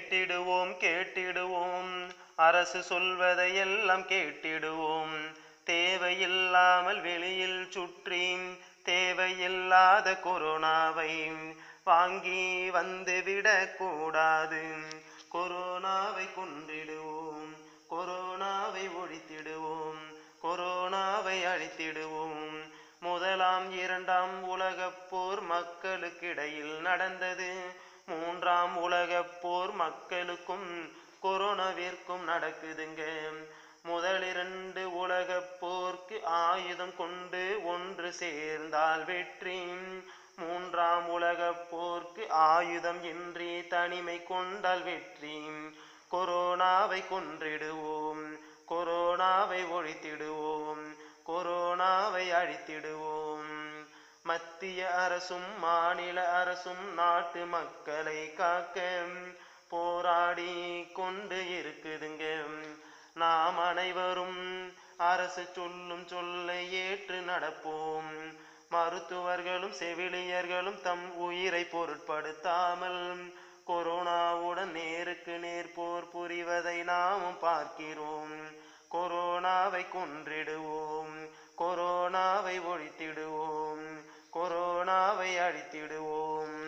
கேட்டிடுவோம் கேட்டிடுவோம் அரசு சொல்வதையெல்லாம் கேட்டிடுவோம் தேவையில்லாமல் வெளியில் சுற்றி தேவையில்லாத கொரோனாவை வாங்கி வந்து விடக்கூடாது கொரோனாவை கொன்றிடுவோம் கொரோனாவை ஒழித்திடுவோம் கொரோனாவை அழித்திடுவோம் முதலாம் இரண்டாம் உலகப் போர் மக்களுக்கிடையில் நடந்தது மூன்றாம் உலகப் போர் மக்களுக்கும் கொரோனாவிற்கும் நடக்குதுங்க முதலிரண்டு உலகப் போர்க்கு ஆயுதம் கொண்டு ஒன்று சேர்ந்தால் வெற்றி மூன்றாம் உலகப் போர்க்கு ஆயுதம் இன்றி தனிமை கொண்டால் வெற்றி கொரோனாவை கொன்றிடுவோம் கொரோனாவை ஒழித்திடுவோம் கொரோனாவை அழித்திடுவோம் மத்திய அரசும் மாநில அரசும் நாட்டு மக்களை காக்க போராடி கொண்டு இருக்குதுங்க நாம் அனைவரும் அரசு சொல்லும் சொல்லை ஏற்று நடப்போம் மருத்துவர்களும் செவிலியர்களும் தம் உயிரை பொருட்படுத்தாமல் கொரோனாவுடன் நேருக்கு நேர் போர் புரிவதை நாமும் பார்க்கிறோம் கொரோனாவை கொன்றிடுவோம் கொரோனாவை ஒழித்திடுவோம் கொரோனாவை அழித்திடுவோம்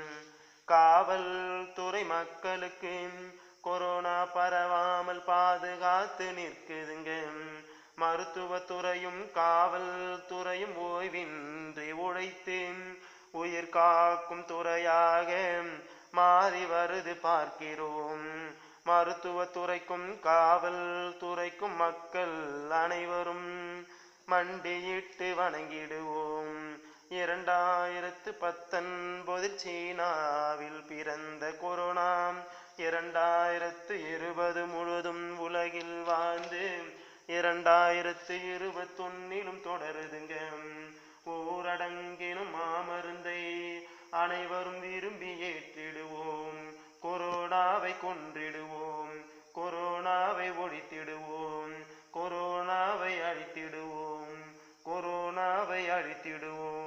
காவல்துறை மக்களுக்கு கொரோனா பரவாமல் பாதுகாத்து நிற்குதுங்க மருத்துவத்துறையும் காவல்துறையும் ஓய்வின்றி உழைத்து உயிர் காக்கும் துறையாக மாறி வருது பார்க்கிறோம் மருத்துவத்துறைக்கும் காவல்துறைக்கும் மக்கள் அனைவரும் மண்டியிட்டு வணங்கிடுவோம் இரண்டாயிரத்து பத்தொன்பதில் சீனாவில் பிறந்த கொரோனா இரண்டாயிரத்து இருபது முழுவதும் உலகில் வாழ்ந்து இரண்டாயிரத்து இருபத்தொன்னிலும் தொடருதுங்க ஊரடங்கினும் மாமருந்தை அனைவரும் விரும்பி ஏற்றிடுவோம் கொரோனாவை கொன்றிடுவோம் கொரோனாவை ஒழித்திடுவோம் கொரோனாவை அழித்திடுவோம் கொரோனாவை அழித்திடுவோம்